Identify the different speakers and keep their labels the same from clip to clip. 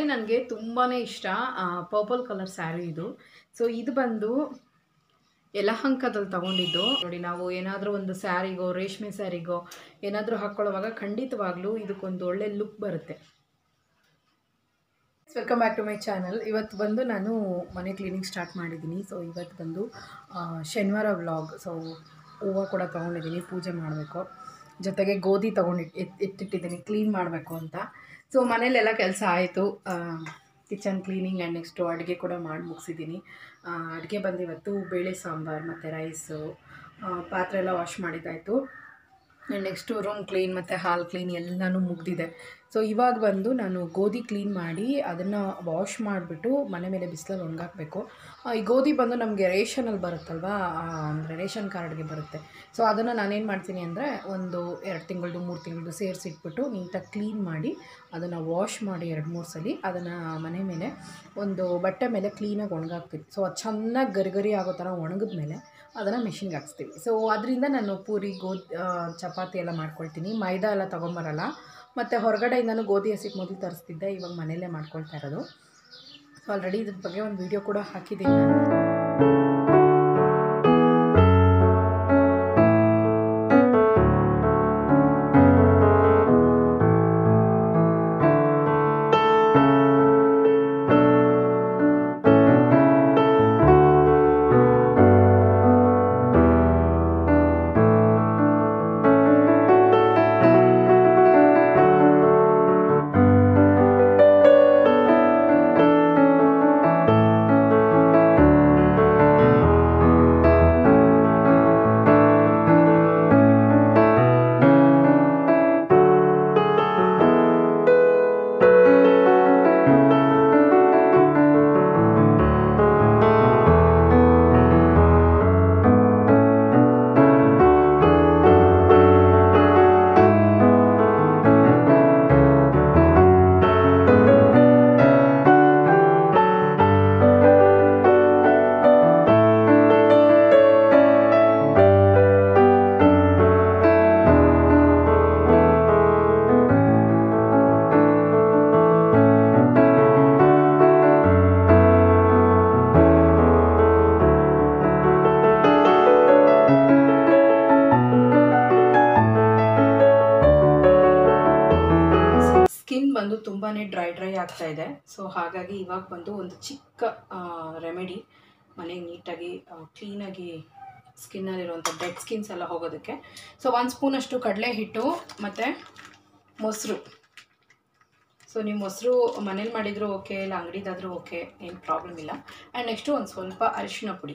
Speaker 1: ನನಗೆ ತುಂಬಾ ಇಷ್ಟ ಪರ್ಪಲ್ ಕಲರ್ ಸ್ಯಾರಿ ಇದು ಸೊ ಇದು ಬಂದು ಯಲಹಂಕದಲ್ಲಿ ತಗೊಂಡಿದ್ದು ನೋಡಿ ನಾವು ಏನಾದರೂ ಒಂದು ಸ್ಯಾರಿಗೋ ರೇಷ್ಮೆ ಸ್ಯಾರಿಗೋ ಏನಾದರೂ ಹಾಕ್ಕೊಳ್ಳೋವಾಗ ಖಂಡಿತವಾಗ್ಲೂ ಇದಕ್ಕೊಂದು ಒಳ್ಳೆ ಲುಕ್ ಬರುತ್ತೆ welcome back to my channel ಇವತ್ತು ಬಂದು ನಾನು ಮನೆ ಕ್ಲೀನಿಂಗ್ ಸ್ಟಾರ್ಟ್ ಮಾಡಿದ್ದೀನಿ ಸೊ ಇವತ್ತು ಬಂದು ಆ, ಶನಿವಾರ ವ್ಲಾಗ್ ಸೊ ಹೂವು ಕೂಡ ತೊಗೊಂಡಿದ್ದೀನಿ ಪೂಜೆ ಮಾಡಬೇಕು ಜೊತೆಗೆ ಗೋಧಿ ತೊಗೊಂಡು ಎತ್ ಎತ್ತಿಟ್ಟಿದ್ದೀನಿ ಕ್ಲೀನ್ ಮಾಡಬೇಕು ಅಂತ ಸೊ ಮನೇಲೆಲ್ಲ ಕೆಲಸ ಆಯಿತು ಕಿಚನ್ ಕ್ಲೀನಿಂಗ್ ಆ್ಯಂಡ್ ನೆಕ್ಸ್ಟು ಅಡುಗೆ ಕೂಡ ಮಾಡಿ ಮುಗಿಸಿದ್ದೀನಿ ಅಡುಗೆ ಬಂದು ಇವತ್ತು ಬೇಳೆ ಸಾಂಬಾರು ಮತ್ತು ರೈಸು ಪಾತ್ರೆ ಎಲ್ಲ ವಾಶ್ ಮಾಡಿದ್ದಾಯಿತು ಆ್ಯಂಡ್ ನೆಕ್ಸ್ಟು ರೂಮ್ ಕ್ಲೀನ್ ಮತ್ತು ಹಾಲ್ ಕ್ಲೀನ್ ಎಲ್ಲನೂ ಮುಗ್ದಿದೆ ಸೊ ಇವಾಗ ಬಂದು ನಾನು ಗೋಧಿ ಕ್ಲೀನ್ ಮಾಡಿ ಅದನ್ನು ವಾಶ್ ಮಾಡಿಬಿಟ್ಟು ಮನೆ ಮೇಲೆ ಬಿಸಿಲಲ್ಲಿ ಒಣಗಾಕಬೇಕು ಈ ಗೋಧಿ ಬಂದು ನಮಗೆ ರೇಷನಲ್ಲಿ ಬರುತ್ತಲ್ವಾ ಅಂದರೆ ರೇಷನ್ ಕಾರ್ಡ್ಗೆ ಬರುತ್ತೆ ಸೊ ಅದನ್ನು ನಾನೇನು ಮಾಡ್ತೀನಿ ಅಂದರೆ ಒಂದು ಎರಡು ತಿಂಗಳದು ಮೂರು ತಿಂಗಳದು ಸೇರಿಸಿಟ್ಬಿಟ್ಟು ನೀಟಾಗಿ ಕ್ಲೀನ್ ಮಾಡಿ ಅದನ್ನು ವಾಶ್ ಮಾಡಿ ಎರಡು ಮೂರು ಸಲ ಅದನ್ನು ಮನೆ ಮೇಲೆ ಒಂದು ಬಟ್ಟೆ ಮೇಲೆ ಕ್ಲೀನಾಗಿ ಒಣಗಾಕ್ತೀನಿ ಸೊ ಅದು ಚೆನ್ನಾಗಿ ಗರಿಗರಿ ಆಗೋ ಥರ ಒಣಗಿದ ಮೇಲೆ ಅದನ್ನು ಮಿಷಿನ್ಗೆ ಹಾಕ್ಸ್ತೀವಿ ಸೊ ಅದರಿಂದ ನಾನು ಪೂರಿ ಗೋಧಿ ಚಪಾತಿ ಎಲ್ಲ ಮಾಡ್ಕೊಳ್ತೀನಿ ಮೈದಾ ಎಲ್ಲ ತೊಗೊಂಬರಲ್ಲ ಮತ್ತು ಹೊರಗಡೆಯಿಂದನೂ ಗೋಧಿ ಹಸಿಟ್ಟು ಮೊದಲು ತರಿಸ್ತಿದ್ದೆ ಇವಾಗ ಮನೆಯಲ್ಲೇ ಮಾಡ್ಕೊಳ್ತಾ ಇರೋದು ಸೊ ಆಲ್ರೆಡಿ ಇದ್ರ ಬಗ್ಗೆ ಒಂದು ವಿಡಿಯೋ ಕೂಡ ಹಾಕಿದ್ದೀನಿ ನಾನು ಸ್ಕಿನ್ ಬಂದು ತುಂಬಾ ಡ್ರೈ ಡ್ರೈ ಆಗ್ತಾ ಇದೆ ಸೊ ಹಾಗಾಗಿ ಇವಾಗ ಬಂದು ಒಂದು ಚಿಕ್ಕ ರೆಮಿಡಿ ಮನೆಗೆ ನೀಟಾಗಿ ಕ್ಲೀನಾಗಿ ಸ್ಕಿನ್ನಲ್ಲಿರುವಂಥ ಡೆಡ್ ಸ್ಕಿನ್ಸ್ ಎಲ್ಲ ಹೋಗೋದಕ್ಕೆ ಸೊ ಒಂದು ಸ್ಪೂನಷ್ಟು ಕಡಲೆ ಹಿಟ್ಟು ಮತ್ತು ಮೊಸರು ಸೊ ನೀವು ಮೊಸರು ಮನೇಲಿ ಮಾಡಿದರೂ ಓಕೆ ಇಲ್ಲ ಅಂಗಡಿದಾದರೂ ಓಕೆ ಏನು ಪ್ರಾಬ್ಲಮ್ ಇಲ್ಲ ಆ್ಯಂಡ್ ನೆಕ್ಸ್ಟು ಒಂದು ಸ್ವಲ್ಪ ಅರಿಶಿಣ ಪುಡಿ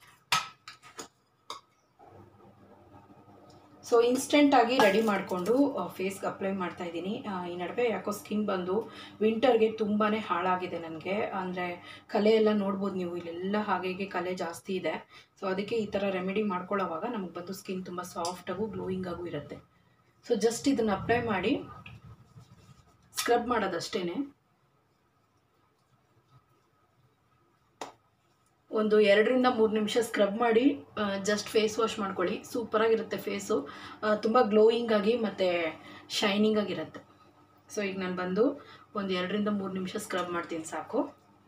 Speaker 1: ಸೊ ಇನ್ಸ್ಟೆಂಟಾಗಿ ರೆಡಿ ಮಾಡಿಕೊಂಡು ಫೇಸ್ಗೆ ಅಪ್ಲೈ ಮಾಡ್ತಾ ಇದ್ದೀನಿ ಈ ನಡುವೆ ಯಾಕೋ ಸ್ಕಿನ್ ಬಂದು ವಿಂಟರ್ಗೆ ತುಂಬಾ ಹಾಳಾಗಿದೆ ನನಗೆ ಅಂದರೆ ಕಲೆ ಎಲ್ಲ ನೋಡ್ಬೋದು ನೀವು ಇಲ್ಲೆಲ್ಲ ಹಾಗೆ ಹೀಗೆ ಕಲೆ ಜಾಸ್ತಿ ಇದೆ ಸೊ ಅದಕ್ಕೆ ಈ ಥರ ರೆಮಿಡಿ ಮಾಡ್ಕೊಳ್ಳೋವಾಗ ನಮಗೆ ಬಂದು ಸ್ಕಿನ್ ತುಂಬ ಸಾಫ್ಟಾಗೂ ಗ್ಲೋಯಿಂಗಾಗೂ ಇರುತ್ತೆ ಸೊ ಜಸ್ಟ್ ಇದನ್ನು ಅಪ್ಲೈ ಮಾಡಿ ಸ್ಕ್ರಬ್ ಮಾಡೋದಷ್ಟೇ ಒಂದು ಎರಡರಿಂದ ಮೂರು ನಿಮಿಷ ಸ್ಕ್ರಬ್ ಮಾಡಿ ಜಸ್ಟ್ ಫೇಸ್ ವಾಶ್ ಮಾಡ್ಕೊಳ್ಳಿ ಸೂಪರಾಗಿರುತ್ತೆ ಫೇಸು ತುಂಬ ಗ್ಲೋಯಿಂಗ್ ಆಗಿ ಮತ್ತು ಶೈನಿಂಗ್ ಆಗಿರುತ್ತೆ ಸೊ ಈಗ ನಾನು ಬಂದು ಒಂದು ಎರಡರಿಂದ ಮೂರು ನಿಮಿಷ ಸ್ಕ್ರಬ್ ಮಾಡ್ತೀನಿ ಸಾಕು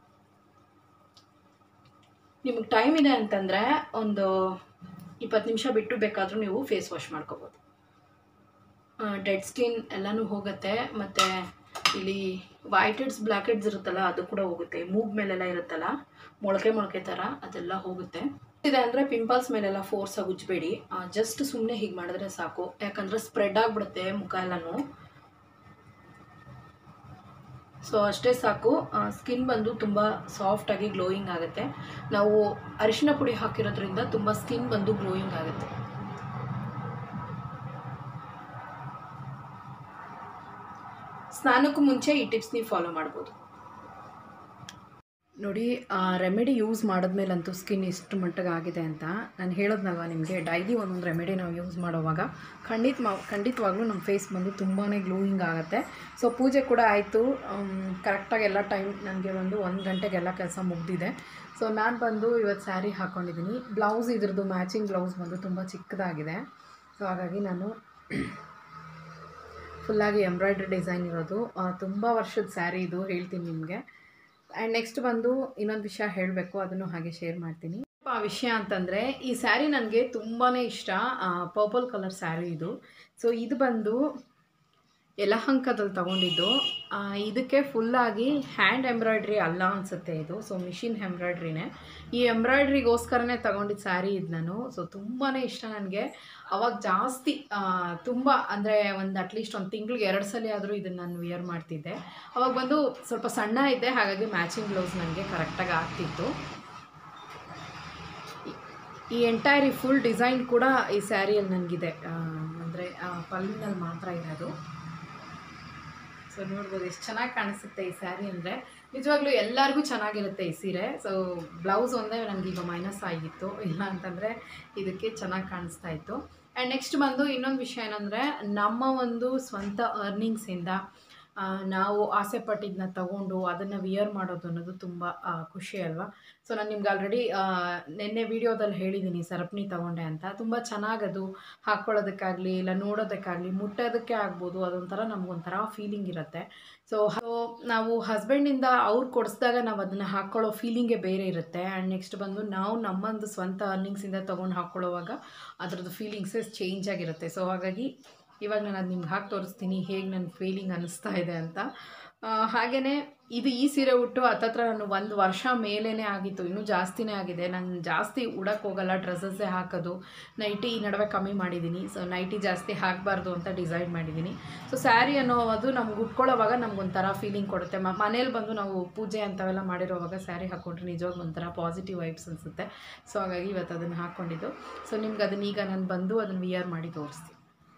Speaker 1: ನಿಮಗೆ ಟೈಮ್ ಇದೆ ಅಂತಂದರೆ ಒಂದು ಇಪ್ಪತ್ತು ನಿಮಿಷ ಬಿಟ್ಟು ಬೇಕಾದರೂ ನೀವು ಫೇಸ್ ವಾಶ್ ಮಾಡ್ಕೋಬೋದು ಡೆಡ್ ಸ್ಕಿನ್ ಎಲ್ಲನೂ ಹೋಗುತ್ತೆ ಮತ್ತು ಇಲ್ಲಿ ವೈಟ್ ಹೆಡ್ಸ್ ಬ್ಲ್ಯಾಕ್ ಹೆಡ್ಸ್ ಇರುತ್ತಲ್ಲ ಅದು ಕೂಡ ಹೋಗುತ್ತೆ ಮೂಗ್ ಮೇಲೆಲ್ಲ ಇರುತ್ತಲ್ಲ ಮೊಳಕೆ ಮೊಳಕೆ ಥರ ಅದೆಲ್ಲ ಹೋಗುತ್ತೆ ಇದೆ ಅಂದರೆ ಪಿಂಪಲ್ಸ್ ಮೇಲೆಲ್ಲ ಫೋರ್ಸಾಗಿ ಉಜ್ಬೇಡಿ ಜಸ್ಟ್ ಸುಮ್ಮನೆ ಹೀಗೆ ಮಾಡಿದ್ರೆ ಸಾಕು ಯಾಕಂದರೆ ಸ್ಪ್ರೆಡ್ ಆಗಿಬಿಡುತ್ತೆ ಮುಖ ಎಲ್ಲನೂ ಸೊ ಅಷ್ಟೇ ಸಾಕು ಸ್ಕಿನ್ ಬಂದು ತುಂಬ ಸಾಫ್ಟಾಗಿ ಗ್ಲೋಯಿಂಗ್ ಆಗುತ್ತೆ ನಾವು ಅರಿಶಿನ ಪುಡಿ ಹಾಕಿರೋದ್ರಿಂದ ತುಂಬ ಸ್ಕಿನ್ ಬಂದು ಗ್ಲೋಯಿಂಗ್ ಆಗುತ್ತೆ ಸ್ನಾನಕ್ಕೂ ಮುಂಚೆ ಈ ಟಿಪ್ಸ್ ನೀವು ಫಾಲೋ ಮಾಡ್ಬೋದು ನೋಡಿ ರೆಮಿಡಿ ಯೂಸ್ ಮಾಡಿದ್ಮೇಲಂತೂ ಸ್ಕಿನ್ ಇಷ್ಟು ಮಟ್ಟಿಗೆ ಆಗಿದೆ ಅಂತ ನಾನು ಹೇಳೋದ್ನಲ್ವ ನಿಮಗೆ ಡೈಲಿ ಒಂದೊಂದು ರೆಮಿಡಿ ನಾವು ಯೂಸ್ ಮಾಡೋವಾಗ ಖಂಡಿತ ಮಾ ಖಂಡಿತವಾಗ್ಲೂ ನಮ್ಮ ಫೇಸ್ ಬಂದು ತುಂಬಾ ಗ್ಲೋಯಿಂಗ್ ಆಗುತ್ತೆ ಸೊ ಪೂಜೆ ಕೂಡ ಆಯಿತು ಕರೆಕ್ಟಾಗಿ ಎಲ್ಲ ಟೈಮ್ ನನಗೆ ಒಂದು ಒಂದು ಗಂಟೆಗೆಲ್ಲ ಕೆಲಸ ಮುಗ್ದಿದೆ ಸೊ ನಾನು ಬಂದು ಇವತ್ತು ಸ್ಯಾರಿ ಹಾಕ್ಕೊಂಡಿದ್ದೀನಿ ಬ್ಲೌಸ್ ಇದ್ರದ್ದು ಮ್ಯಾಚಿಂಗ್ ಬ್ಲೌಸ್ ಬಂದು ತುಂಬ ಚಿಕ್ಕದಾಗಿದೆ ಸೊ ಹಾಗಾಗಿ ನಾನು ಫುಲ್ಲಾಗಿ ಎಂಬ್ರಾಯ್ಡ್ರಿ ಡಿಸೈನ್ ಇರೋದು ತುಂಬ ವರ್ಷದ ಸ್ಯಾರಿ ಇದು ಹೇಳ್ತೀನಿ ನಿಮಗೆ ಆ್ಯಂಡ್ ನೆಕ್ಸ್ಟ್ ಬಂದು ಇನ್ನೊಂದು ವಿಷಯ ಹೇಳಬೇಕು ಅದನ್ನು ಹಾಗೆ ಶೇರ್ ಮಾಡ್ತೀನಿ ಆ ವಿಷಯ ಅಂತಂದರೆ ಈ ಸ್ಯಾರಿ ನನಗೆ ತುಂಬಾ ಇಷ್ಟ ಪರ್ಪಲ್ ಕಲರ್ ಸ್ಯಾರಿ ಇದು ಸೊ ಇದು ಬಂದು ಯಲಹಂಕದಲ್ಲಿ ತೊಗೊಂಡಿದ್ದು ಆ, ಇದಕ್ಕೆ ಫುಲ್ಲಾಗಿ ಹ್ಯಾಂಡ್ ಎಂಬ್ರಾಯ್ಡ್ರಿ ಅಲ್ಲ ಅನಿಸುತ್ತೆ ಇದು ಸೊ ಮಿಷಿನ್ ಎಂಬ್ರಾಯ್ಡ್ರಿನೇ ಈ ಎಂಬ್ರಾಯ್ಡ್ರಿಗೋಸ್ಕರನೇ ತೊಗೊಂಡಿದ್ದು ಸ್ಯಾರಿ ಇದು ನಾನು ಸೊ ತುಂಬಾ ಇಷ್ಟ ನನಗೆ ಅವಾಗ ಜಾಸ್ತಿ ತುಂಬ ಅಂದರೆ ಒಂದು ಅಟ್ಲೀಸ್ಟ್ ಒಂದು ತಿಂಗ್ಳಿಗೆ ಎರಡು ಸಲ ಆದರೂ ಇದನ್ನು ನಾನು ವಿಯರ್ ಮಾಡ್ತಿದ್ದೆ ಅವಾಗ ಬಂದು ಸ್ವಲ್ಪ ಸಣ್ಣ ಇದ್ದೆ ಹಾಗಾಗಿ ಮ್ಯಾಚಿಂಗ್ ಬ್ಲೌಸ್ ನನಗೆ ಕರೆಕ್ಟಾಗಿ ಆಗ್ತಿತ್ತು ಈ ಎಂಟೈರ್ ಈ ಫುಲ್ ಡಿಸೈನ್ ಕೂಡ ಈ ಸ್ಯಾರಿಯಲ್ಲಿ ನನಗಿದೆ ಅಂದರೆ ಪಲ್ಲಿನಲ್ಲಿ ಮಾತ್ರ ಇರೋದು ಸೊ ನೋಡ್ಬೋದು ಎಷ್ಟು ಚೆನ್ನಾಗಿ ಕಾಣಿಸುತ್ತೆ ಈ ಸ್ಯಾರಿ ಅಂದರೆ ನಿಜವಾಗ್ಲೂ ಎಲ್ಲರಿಗೂ ಚೆನ್ನಾಗಿರುತ್ತೆ ಈ ಸೀರೆ ಸೊ ಬ್ಲೌಸ್ ಒಂದೇ ನನಗೆ ಈಗ ಮೈನಸ್ ಆಗಿತ್ತು ಇಲ್ಲ ಅಂತಂದರೆ ಇದಕ್ಕೆ ಚೆನ್ನಾಗಿ ಕಾಣಿಸ್ತಾ ಇತ್ತು ಆ್ಯಂಡ್ ನೆಕ್ಸ್ಟ್ ಬಂದು ಇನ್ನೊಂದು ವಿಷಯ ಏನಂದರೆ ನಮ್ಮ ಒಂದು ಸ್ವಂತ ಅರ್ನಿಂಗ್ಸಿಂದ ಆ, ನಾವು ಆಸೆ ಪಟ್ಟಿದ್ದನ್ನ ತಗೊಂಡು ಅದನ್ನು ವಿಯರ್ ಮಾಡೋದು ಅನ್ನೋದು ತುಂಬ ಆ, ಖುಷಿ ಅಲ್ವಾ ಸೊ ನಾನು ನಿಮ್ಗೆ ಆಲ್ರೆಡಿ ನಿನ್ನೆ ವೀಡಿಯೋದಲ್ಲಿ ಹೇಳಿದ್ದೀನಿ ಸರಪಣಿ ತಗೊಂಡೆ ಅಂತ ತುಂಬ ಚೆನ್ನಾಗದು ಹಾಕ್ಕೊಳ್ಳೋದಕ್ಕಾಗಲಿ ಇಲ್ಲ ನೋಡೋದಕ್ಕಾಗಲಿ ಮುಟ್ಟೋದಕ್ಕೆ ಆಗ್ಬೋದು ಅದೊಂಥರ ನಮಗೊಂಥರ ಫೀಲಿಂಗ್ ಇರುತ್ತೆ ಸೊ ನಾವು ಹಸ್ಬೆಂಡಿಂದ ಅವ್ರು ಕೊಡಿಸಿದಾಗ ನಾವು ಅದನ್ನು ಹಾಕ್ಕೊಳ್ಳೋ ಫೀಲಿಂಗೇ ಬೇರೆ ಇರುತ್ತೆ ಆ್ಯಂಡ್ ನೆಕ್ಸ್ಟ್ ಬಂದು ನಾವು ನಮ್ಮೊಂದು ಸ್ವಂತ ಅರ್ನಿಂಗ್ಸಿಂದ ತೊಗೊಂಡು ಹಾಕ್ಕೊಳ್ಳೋವಾಗ ಅದರದ್ದು ಫೀಲಿಂಗ್ಸೇ ಚೇಂಜ್ ಆಗಿರುತ್ತೆ ಸೊ ಹಾಗಾಗಿ ಇವಾಗ ನಾನು ಅದು ನಿಮ್ಗೆ ಹಾಕಿ ತೋರಿಸ್ತೀನಿ ಹೇಗೆ ನನ್ನ ಫೀಲಿಂಗ್ ಅನ್ನಿಸ್ತಾ ಇದೆ ಅಂತ ಹಾಗೆಯೇ ಇದು ಈ ಸೀರೆ ಉಟ್ಟು ಹತ್ತತ್ರ ನಾನು ಒಂದು ವರ್ಷ ಮೇಲೇ ಆಗಿತ್ತು ಇನ್ನೂ ಜಾಸ್ತಿನೇ ಆಗಿದೆ ನಾನು ಜಾಸ್ತಿ ಉಡಕ್ಕೆ ಹೋಗಲ್ಲ ಡ್ರೆಸ್ಸಸ್ಸೇ ಹಾಕೋದು ನೈಟಿ ಈ ನಡುವೆ ಕಮ್ಮಿ ಮಾಡಿದ್ದೀನಿ ಸೊ ನೈಟಿ ಜಾಸ್ತಿ ಹಾಕಬಾರ್ದು ಅಂತ ಡಿಸೈಡ್ ಮಾಡಿದ್ದೀನಿ ಸೊ ಸ್ಯಾರಿ ಅನ್ನೋದು ನಮ್ಗೆ ಉಟ್ಕೊಳ್ಳೋವಾಗ ನಮ್ಗೊಂಥರ ಫೀಲಿಂಗ್ ಕೊಡುತ್ತೆ ಮ ಮನೇಲಿ ಬಂದು ನಾವು ಪೂಜೆ ಅಂಥವೆಲ್ಲ ಮಾಡಿರೋವಾಗ ಸ್ಯಾರಿ ಹಾಕ್ಕೊಂಡ್ರೆ ನಿಜವಾಗ ಒಂಥರ ಪಾಸಿಟಿವ್ ವೈಬ್ಸ್ ಅನಿಸುತ್ತೆ ಸೊ ಹಾಗಾಗಿ ಇವತ್ತು ಅದನ್ನು ಹಾಕ್ಕೊಂಡಿದ್ದು ಸೊ ನಿಮ್ಗೆ ಅದನ್ನ ಈಗ ನಾನು ಬಂದು ಅದನ್ನು ವಿಯರ್ ಮಾಡಿ ತೋರಿಸ್ತೀನಿ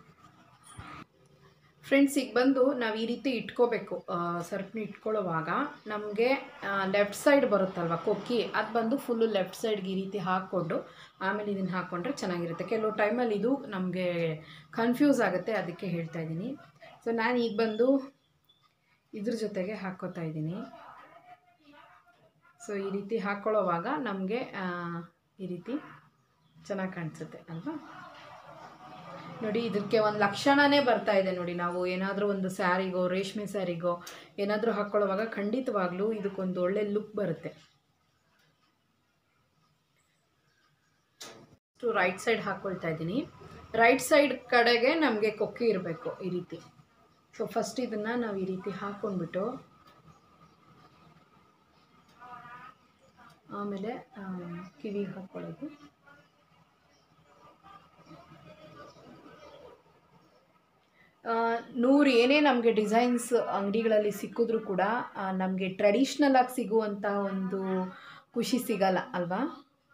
Speaker 1: ಫ್ರೆಂಡ್ಸ್ ಈಗ ಬಂದು ನಾವು ಈ ರೀತಿ ಇಟ್ಕೋಬೇಕು ಸರ್ಪಣಿ ಇಟ್ಕೊಳ್ಳೋವಾಗ ನಮಗೆ ಲೆಫ್ಟ್ ಸೈಡ್ ಬರುತ್ತಲ್ವ ಕೊಕ್ಕಿ ಅದು ಬಂದು ಫುಲ್ಲು ಲೆಫ್ಟ್ ಸೈಡ್ಗೆ ಈ ರೀತಿ ಹಾಕ್ಕೊಂಡು ಆಮೇಲೆ ಇದನ್ನು ಹಾಕ್ಕೊಂಡ್ರೆ ಚೆನ್ನಾಗಿರುತ್ತೆ ಕೆಲವು ಟೈಮಲ್ಲಿ ಇದು ನಮಗೆ ಕನ್ಫ್ಯೂಸ್ ಆಗುತ್ತೆ ಅದಕ್ಕೆ ಹೇಳ್ತಾ ಇದ್ದೀನಿ ಸೊ ನಾನು ಈಗ ಬಂದು ಇದ್ರ ಜೊತೆಗೆ ಹಾಕ್ಕೋತಾ ಇದ್ದೀನಿ ಸೊ ಈ ರೀತಿ ಹಾಕ್ಕೊಳ್ಳೋವಾಗ ನಮಗೆ ಈ ರೀತಿ ಚೆನ್ನಾಗಿ ಕಾಣಿಸುತ್ತೆ ಅಲ್ವಾ ನೋಡಿ ಇದಕ್ಕೆ ಒಂದು ಲಕ್ಷಣನೇ ಬರ್ತಾ ಇದೆ ನೋಡಿ ನಾವು ಏನಾದರೂ ಒಂದು ಸ್ಯಾರಿಗೋ ರೇಷ್ಮೆ ಸ್ಯಾರಿಗೋ ಏನಾದರೂ ಹಾಕ್ಕೊಳ್ಳೋವಾಗ ಖಂಡಿತವಾಗ್ಲೂ ಇದಕ್ಕೊಂದು ಒಳ್ಳೆ ಲುಕ್ ಬರುತ್ತೆ ರೈಟ್ ಸೈಡ್ ಹಾಕ್ಕೊಳ್ತಾ ಇದ್ದೀನಿ ರೈಟ್ ಸೈಡ್ ಕಡೆಗೆ ನಮಗೆ ಕೊಕ್ಕಿ ಇರಬೇಕು ಈ ರೀತಿ ಸೊ ಫಸ್ಟ್ ಇದನ್ನು ನಾವು ಈ ರೀತಿ ಹಾಕ್ಕೊಂಡ್ಬಿಟ್ಟು ಆಮೇಲೆ ಕಿವಿಗೆ ಹಾಕ್ಕೊಳ್ಳೋದು ನೂರು ಏನೇ ನಮಗೆ ಡಿಸೈನ್ಸ್ ಅಂಗಡಿಗಳಲ್ಲಿ ಸಿಕ್ಕಿದ್ರೂ ಕೂಡ ನಮಗೆ ಟ್ರೆಡಿಷ್ನಲ್ ಆಗಿ ಸಿಗುವಂಥ ಒಂದು ಖುಷಿ ಸಿಗಲ್ಲ ಅಲ್ವಾ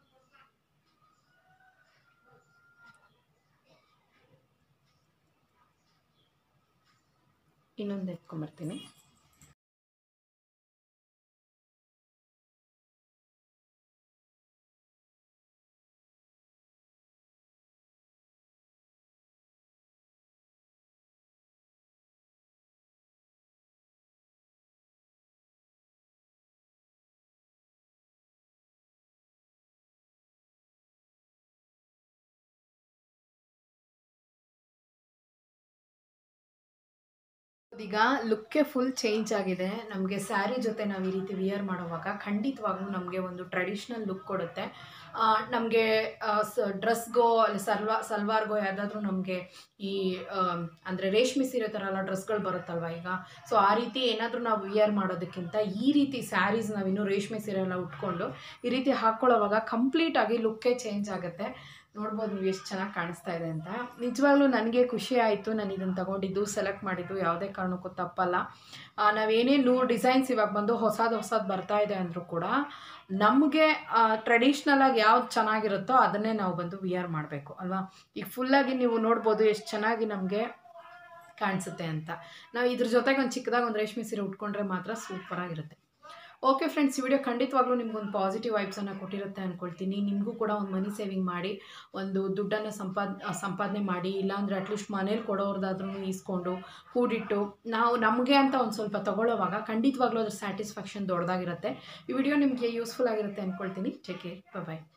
Speaker 1: ಇನ್ನೊಂದು ಎತ್ಕೊಂಬರ್ತೀನಿ ಈಗ ಲುಕ್ಕೇ ಫುಲ್ ಚೇಂಜ್ ಆಗಿದೆ ನಮಗೆ ಸ್ಯಾರಿ ಜೊತೆ ನಾವು ಈ ರೀತಿ ವಿಯರ್ ಮಾಡುವಾಗ ಖಂಡಿತವಾಗ್ಲೂ ನಮಗೆ ಒಂದು ಟ್ರೆಡಿಷ್ನಲ್ ಲುಕ್ ಕೊಡುತ್ತೆ ನಮಗೆ ಡ್ರೆಸ್ಗೋ ಅಲ್ಲಿ ಸಲ್ವಾ ಸಲ್ವಾರ್ಗೋ ಯಾವುದಾದ್ರೂ ನಮಗೆ ಈ ಅಂದರೆ ರೇಷ್ಮೆ ಸೀರೆ ಥರ ಎಲ್ಲ ಡ್ರೆಸ್ಗಳು ಬರುತ್ತಲ್ವ ಈಗ ಸೊ ಆ ರೀತಿ ಏನಾದರೂ ನಾವು ವಿಯರ್ ಮಾಡೋದಕ್ಕಿಂತ ಈ ರೀತಿ ಸ್ಯಾರೀಸ್ ನಾವು ಇನ್ನೂ ರೇಷ್ಮೆ ಸೀರೆ ಎಲ್ಲ ಉಟ್ಕೊಂಡು ಈ ರೀತಿ ಹಾಕ್ಕೊಳ್ಳೋವಾಗ ಕಂಪ್ಲೀಟಾಗಿ ಲುಕ್ಕೇ ಚೇಂಜ್ ಆಗುತ್ತೆ ನೋಡ್ಬೋದು ನೀವು ಎಷ್ಟು ಚೆನ್ನಾಗಿ ಕಾಣಿಸ್ತಾ ಇದೆ ಅಂತ ನಿಜವಾಗ್ಲೂ ನನಗೆ ಖುಷಿ ಆಯಿತು ನಾನು ಇದನ್ನು ತಗೊಂಡಿದ್ದು ಸೆಲೆಕ್ಟ್ ಮಾಡಿದ್ದು ಯಾವುದೇ ಕಾರಣಕ್ಕೂ ತಪ್ಪಲ್ಲ ನಾವೇನೇ ನೂರು ಡಿಸೈನ್ಸ್ ಇವಾಗ ಬಂದು ಹೊಸದು ಹೊಸದು ಬರ್ತಾ ಇದೆ ಅಂದರೂ ಕೂಡ ನಮಗೆ ಟ್ರೆಡಿಷ್ನಲಾಗಿ ಯಾವ್ದು ಚೆನ್ನಾಗಿರುತ್ತೋ ಅದನ್ನೇ ನಾವು ಬಂದು ವಿಯರ್ ಮಾಡಬೇಕು ಅಲ್ವಾ ಈಗ ಫುಲ್ಲಾಗಿ ನೀವು ನೋಡ್ಬೋದು ಎಷ್ಟು ಚೆನ್ನಾಗಿ ನಮಗೆ ಕಾಣಿಸುತ್ತೆ ಅಂತ ನಾವು ಇದ್ರ ಜೊತೆಗೆ ಒಂದು ಚಿಕ್ಕದಾಗಿ ಒಂದು ರೇಷ್ಮೆ ಸೀರೆ ಉಟ್ಕೊಂಡ್ರೆ ಮಾತ್ರ ಸೂಪರಾಗಿರುತ್ತೆ ಓಕೆ ಫ್ರೆಂಡ್ಸ್ ಈ ವಿಡಿಯೋ ಖಂಡಿತವಾಗ್ಲೂ ನಿಮ್ಗೊಂದು ಪಾಸಿಟಿವ್ ವೈಬ್ಸನ್ನು ಕೊಟ್ಟಿರುತ್ತೆ ಅಂದ್ಕೊಳ್ತೀನಿ ನಿಮಗೂ ಕೂಡ ಒಂದು ಮನಿ ಸೇವಿಂಗ್ ಮಾಡಿ ಒಂದು ದುಡ್ಡನ್ನು ಸಂಪಾದ ಸಂಪಾದನೆ ಮಾಡಿ ಇಲ್ಲಾಂದರೆ ಅಟ್ಲೀಸ್ಟ್ ಮನೇಲಿ ಕೊಡೋರ್ದಾದ್ರೂ ಈಸ್ಕೊಂಡು ಕೂಡಿಟ್ಟು ನಾವು ನಮಗೆ ಅಂತ ಒಂದು ಸ್ವಲ್ಪ ತೊಗೊಳ್ಳೋವಾಗ ಖಂಡಿತವಾಗ್ಲೂ ಅದ್ರ ಸ್ಯಾಟಿಸ್ಫ್ಯಾಕ್ಷನ್ ದೊಡ್ಡದಾಗಿರುತ್ತೆ ಈ ವಿಡಿಯೋ ನಿಮಗೆ ಯೂಸ್ಫುಲ್ ಆಗಿರುತ್ತೆ ಅಂದ್ಕೊಳ್ತೀನಿ ಟೇಕ್ ಕೇರ್ ಬಾಯ್